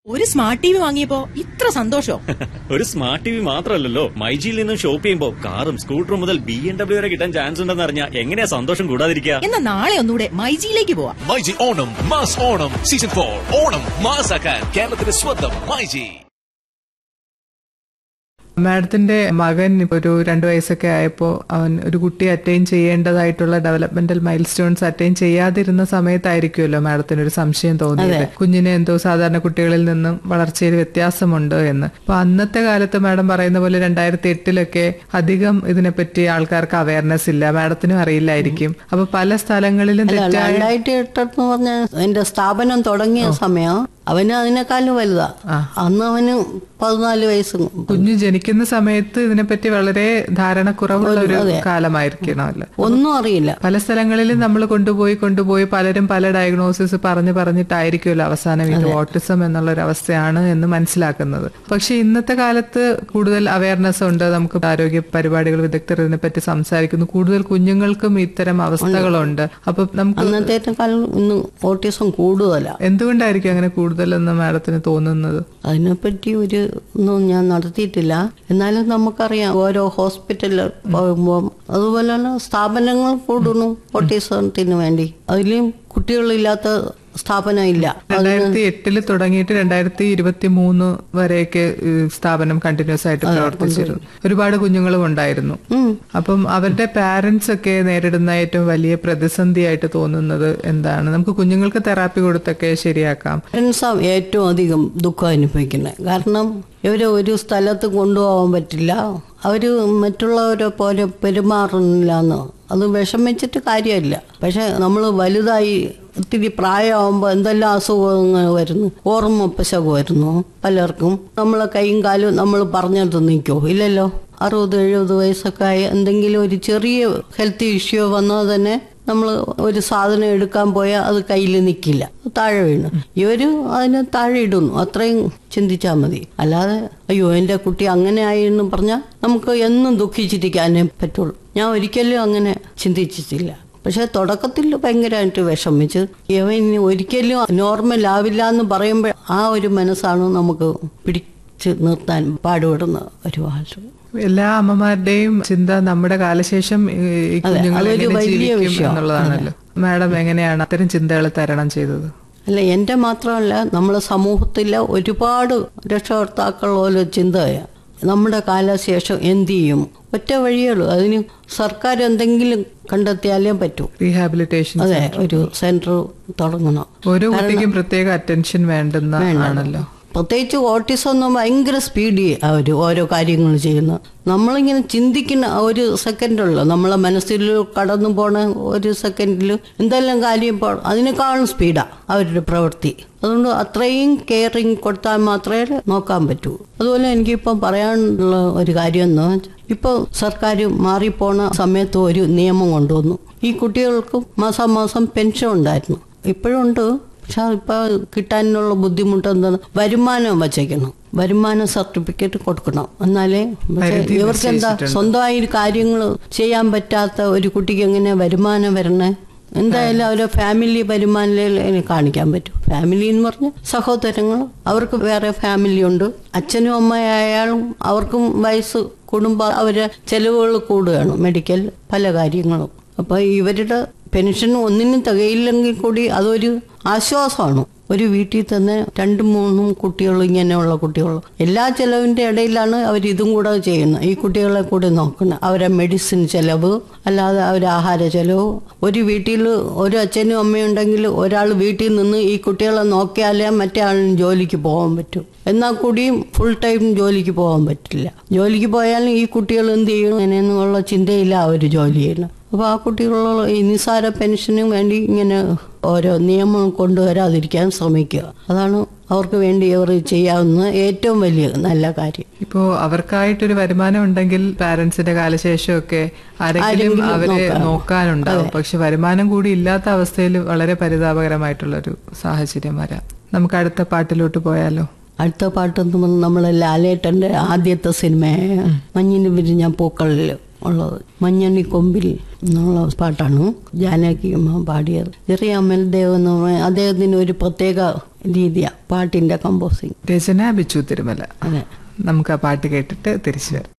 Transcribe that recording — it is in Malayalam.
ഒരു സ്മാർട്ട് ടി വി വാങ്ങിയപ്പോ ഇത്ര സന്തോഷോ ഒരു സ്മാർട്ട് ടി വി മാത്രമല്ലല്ലോ മൈജിയിൽ നിന്നും ഷോപ്പ് ചെയ്യുമ്പോൾ കാറും സ്കൂട്ടറും മുതൽ ബി എം ഡബ്ല്യു വരെ കിട്ടാൻ ചാൻസ് ഉണ്ടെന്ന് അറിഞ്ഞാൽ എങ്ങനെയാ സന്തോഷം കൂടാതിരിക്കുക എന്നാ നാളെ ഒന്നുകൂടെ മൈജിയിലേക്ക് പോവാം myG Onam mass Onam season for Onam മാസാക്കാൻ കേരളത്തിന്റെ സ്വന്തം മൈജി മാഡത്തിന്റെ മകൻ ഇപ്പൊ ഒരു രണ്ടു വയസ്സൊക്കെ ആയപ്പോൾ അവൻ ഒരു കുട്ടി അറ്റൈൻ ചെയ്യേണ്ടതായിട്ടുള്ള ഡെവലപ്മെന്റൽ മൈൽ സ്റ്റോൺസ് അറ്റൈൻ ചെയ്യാതിരുന്ന സമയത്തായിരിക്കുമല്ലോ മാഡത്തിന് ഒരു സംശയം തോന്നിയത് കുഞ്ഞിനെ എന്തോ സാധാരണ കുട്ടികളിൽ നിന്നും വളർച്ചയിൽ വ്യത്യാസമുണ്ട് എന്ന് അപ്പൊ അന്നത്തെ കാലത്ത് മാഡം പറയുന്ന പോലെ രണ്ടായിരത്തി എട്ടിലൊക്കെ അധികം ഇതിനെപ്പറ്റി ആൾക്കാർക്ക് അവയർനെസ് ഇല്ല മാഡത്തിനും അറിയില്ലായിരിക്കും അപ്പൊ പല സ്ഥലങ്ങളിലും അല്ല തെറ്റായ രണ്ടായിരത്തി എട്ടെന്ന് പറഞ്ഞ എന്റെ സ്ഥാപനം തുടങ്ങിയ സമയം അവന് അതിനേക്കാളും വലുതാ അന്ന് അവന് പതിനാല് വയസ്സ് കുഞ്ഞ് ജനിക്കുന്ന സമയത്ത് ഇതിനെപ്പറ്റി വളരെ ധാരണക്കുറവുള്ള ഒരു കാലമായിരിക്കണമല്ലോ ഒന്നും അറിയില്ല പല സ്ഥലങ്ങളിലും നമ്മൾ കൊണ്ടുപോയി കൊണ്ടുപോയി പലരും പല ഡയഗ്നോസിസ് പറഞ്ഞു പറഞ്ഞിട്ടായിരിക്കുമല്ലോ അവസാനം ഇത് ഓട്ടിസം എന്നുള്ള ഒരു അവസ്ഥയാണ് എന്ന് മനസ്സിലാക്കുന്നത് പക്ഷെ ഇന്നത്തെ കാലത്ത് കൂടുതൽ അവയർനെസ് ഉണ്ട് നമുക്ക് ആരോഗ്യ പരിപാടികൾ വിദഗ്ധർ ഇതിനെപ്പറ്റി സംസാരിക്കുന്നു കൂടുതൽ കുഞ്ഞുങ്ങൾക്കും ഇത്തരം അവസ്ഥകളുണ്ട് അപ്പൊ നമുക്ക് അന്നത്തേക്കാളും ഇന്ന് ഓട്ടിസം കൂടുതലാ എന്തുകൊണ്ടായിരിക്കും അങ്ങനെ കൂടുതലെന്ന് മാഡത്തിന് തോന്നുന്നത് അതിനെപ്പറ്റി ഒരു ഒന്നും ഞാൻ നടത്തിയിട്ടില്ല എന്നാലും നമുക്കറിയാം ഓരോ ഹോസ്പിറ്റലിൽ പോകുമ്പോൾ അതുപോലെയുള്ള സ്ഥാപനങ്ങൾ കൂടുന്നു ഓട്ടിസത്തിന് വേണ്ടി അതിലും കുട്ടികളില്ലാത്ത സ്ഥാപനം ഇല്ല രണ്ടായിരത്തി എട്ടില് തുടങ്ങിയിട്ട് രണ്ടായിരത്തി ഇരുപത്തി മൂന്ന് വരെയൊക്കെ ഈ സ്ഥാപനം കണ്ടിന്യൂസ് ആയിട്ട് പ്രവർത്തിച്ചിരുന്നു ഒരുപാട് കുഞ്ഞുങ്ങളും ഉണ്ടായിരുന്നു അപ്പം അവരുടെ പാരന്റ്സ് ഒക്കെ നേരിടുന്ന ഏറ്റവും വലിയ പ്രതിസന്ധിയായിട്ട് തോന്നുന്നത് എന്താണ് നമുക്ക് കുഞ്ഞുങ്ങൾക്ക് തെറാപ്പി കൊടുത്തൊക്കെ ശരിയാക്കാം പാരൻസാണ് ഏറ്റവും അധികം ദുഃഖം അനുഭവിക്കുന്നത് കാരണം ഇവരെ ഒരു സ്ഥലത്ത് കൊണ്ടുപോകാൻ പറ്റില്ല അവര് മറ്റുള്ളവരെ പോലെ പെരുമാറുന്നില്ല എന്ന് അത് വിഷമിച്ചിട്ട് കാര്യമില്ല പക്ഷെ നമ്മൾ വലുതായി ഒത്തിരി പ്രായമാകുമ്പോൾ എന്തെല്ലാം അസുഖങ്ങൾ വരുന്നു ഓർമ്മപ്പശക് വരുന്നു പലർക്കും നമ്മളെ കൈയും കാലും നമ്മൾ പറഞ്ഞിട്ട് നിൽക്കുമോ ഇല്ലല്ലോ അറുപത് എഴുപത് വയസ്സൊക്കെ ആയി എന്തെങ്കിലും ഒരു ചെറിയ ഹെൽത്ത് ഇഷ്യൂ വന്നാൽ തന്നെ നമ്മൾ ഒരു സാധനം എടുക്കാൻ പോയാൽ അത് കയ്യിൽ നിൽക്കില്ല താഴെ വീണു ഇവര് അതിനെ താഴെ ഇടുന്നു അത്രയും ചിന്തിച്ചാൽ മതി അല്ലാതെ അയ്യോ എൻ്റെ കുട്ടി അങ്ങനെ ആയി എന്ന് പറഞ്ഞാൽ നമുക്ക് എന്നും ദുഃഖിച്ചിരിക്കാനേ പറ്റുള്ളൂ ഞാൻ ഒരിക്കലും അങ്ങനെ ചിന്തിച്ചിട്ടില്ല പക്ഷെ തുടക്കത്തിൽ ഭയങ്കരമായിട്ട് വിഷമിച്ച് ഇവൻ ഇനി ഒരിക്കലും നോർമൽ ആവില്ല എന്ന് പറയുമ്പോൾ ആ ഒരു മനസ്സാണ് നമുക്ക് പിടിച്ച് നിർത്താൻ പാടുപെടുന്ന ഒരുപാട് എല്ലാ അമ്മമാരുടെയും ചിന്ത നമ്മുടെ കാലശേഷം ഈ ഈ അതെ, കുഞ്ഞുങ്ങൾ അതൊരു എങ്ങനെ വലിയ ജീവിക്കും വിഷയം. എന്നുള്ളതാണല്ലോ മാഡം എങ്ങനെയാണ് അത്തരം ചിന്തകൾ തരണം ചെയ്തത് അല്ല എൻ്റെ മാത്രമല്ല നമ്മളെ സമൂഹത്തിലെ ഒരുപാട് രക്ഷകർത്താക്കൾ പോലെ ചിന്തയാണ് നമ്മുടെ കാലശേഷം എന്ത് ചെയ്യും ഒറ്റ വഴിയുള്ളൂ അതിന് സർക്കാർ എന്തെങ്കിലും കണ്ടെത്തിയാലേ പറ്റൂ റീഹാബിലിറ്റേഷൻ അതെ ഒരു സെന്റർ തുടങ്ങണം ഓരോ കുട്ടിക്കും പ്രത്യേക അറ്റൻഷൻ വേണ്ടുന്ന ആണല്ലോ പ്രത്യേകിച്ച് ഓട്ടിസം ഒന്നും ഭയങ്കര സ്പീഡി അവർ ഓരോ കാര്യങ്ങൾ ചെയ്യുന്നത് നമ്മളിങ്ങനെ ചിന്തിക്കുന്ന ആ ഒരു സെക്കൻഡുള്ളൂ നമ്മളെ മനസ്സിൽ കടന്നു പോണ ഒരു സെക്കൻഡിൽ എന്തെല്ലാം കാര്യം ഇപ്പോൾ അതിനേക്കാളും സ്പീഡാ അവരുടെ പ്രവൃത്തി അതുകൊണ്ട് അത്രയും കെയറിങ് കൊടുത്താൽ മാത്രമേ നോക്കാൻ പറ്റൂ അതുപോലെ എനിക്കിപ്പം പറയാനുള്ള ഒരു കാര്യം എന്ന് വെച്ചാൽ ഇപ്പോൾ സർക്കാർ മാറിപ്പോണ സമയത്ത് ഒരു നിയമം കൊണ്ടുവന്നു ഈ കുട്ടികൾക്ക് മാസം മാസം പെൻഷൻ ഉണ്ടായിരുന്നു ഇപ്പോഴും ഉണ്ട് പക്ഷെ ഇപ്പൊ കിട്ടാനുള്ള ബുദ്ധിമുട്ട് എന്താണ് വരുമാനം വച്ചേക്കണം വരുമാന സർട്ടിഫിക്കറ്റ് കൊടുക്കണം എന്നാലേ പക്ഷേ പരിധി ഇവർക്ക് എന്താ സ്വന്തമായി കാര്യങ്ങൾ ചെയ്യാൻ പറ്റാത്ത ഒരു കുട്ടിക്ക് എങ്ങനെ വരുമാനം വരണേ എന്തായാലും അവരെ ഫാമിലി വരുമാനം കാണിക്കാൻ പറ്റും ഫാമിലി എന്ന് പറഞ്ഞ സഹോദരങ്ങൾ അവർക്ക് വേറെ ഫാമിലി ഉണ്ട് അച്ഛനും അമ്മയായാലും അവർക്കും വയസ്സ് കുടുംബ അവരെ ചെലവുകൾ കൂടുകയാണ് മെഡിക്കൽ പല കാര്യങ്ങളും അപ്പൊ ഇവരുടെ പെൻഷൻ ഒന്നിനും തികയില്ലെങ്കിൽ കൂടി അതൊരു ആശ്വാസമാണ് ഒരു വീട്ടിൽ തന്നെ രണ്ടും മൂന്നും കുട്ടികൾ ഇങ്ങനെയുള്ള കുട്ടികൾ എല്ലാ ചെലവിന്റെ ഇടയിലാണ് അവർ ഇതും കൂടെ ചെയ്യുന്നത് ഈ കുട്ടികളെ കൂടി നോക്കുന്നത് അവരെ മെഡിസിൻ ചെലവ് അല്ലാതെ അവരെ ആഹാര ചെലവ് ഒരു വീട്ടിൽ ഒരു അച്ഛനും അമ്മയും ഉണ്ടെങ്കിൽ ഒരാൾ വീട്ടിൽ നിന്ന് ഈ കുട്ടികളെ നോക്കിയാലേ മറ്റേ ആളിന് ജോലിക്ക് പോകാൻ പറ്റും എന്നാൽ കൂടിയും ഫുൾ ടൈം ജോലിക്ക് പോകാൻ പറ്റില്ല ജോലിക്ക് പോയാലും ഈ കുട്ടികൾ എന്ത് ചെയ്യണം അങ്ങനെയെന്നുള്ള ചിന്തയില്ല അവർ ജോലി ചെയ്യുന്നത് അപ്പോൾ ആ കുട്ടികളുള്ള ഈ നിസ്സാര പെൻഷനും വേണ്ടി ഇങ്ങനെ ഓരോ നിയമം കൊണ്ടുവരാതിരിക്കാൻ ശ്രമിക്കുക അതാണ് അവർക്ക് വേണ്ടി അവർ ചെയ്യാവുന്ന ഏറ്റവും വലിയ നല്ല കാര്യം ഇപ്പോ അവർക്കായിട്ടൊരു വരുമാനം ഉണ്ടെങ്കിൽ പാരന്റ്സിന്റെ കാലശേഷമൊക്കെ ആരെങ്കിലും ആരെങ്കിലും അവരെ നോക്കാം. നോക്കാനുണ്ടാവും പക്ഷെ വരുമാനം കൂടി ഇല്ലാത്ത അവസ്ഥയിൽ വളരെ പരിതാപകരമായിട്ടുള്ള ഒരു സാഹചര്യം വരാം നമുക്ക് അടുത്ത പാട്ടിലോട്ട് പോയാലോ അടുത്ത പാട്ടെന്ന് പറഞ്ഞാൽ നമ്മളെ ലാലേട്ടന്റെ ആദ്യത്തെ സിനിമ മഞ്ഞിന് വിരിഞ്ഞ പൂക്കളിൽ ഉള്ളത് മഞ്ഞണി കൊമ്പിൽ എന്നുള്ള പാട്ടാണ് ജാനകി അമ്മ പാടിയത് ചെറിയ അമ്മൽ ദേവ് എന്ന് പറഞ്ഞ അദ്ദേഹത്തിന് ഒരു പ്രത്യേക രീതിയാണ് പാട്ടിന്റെ കമ്പോസിങ് രചന ബിച്ചു തിരുമല അതെ നമുക്ക് ആ പാട്ട് കേട്ടിട്ട് തിരിച്ചു വരാം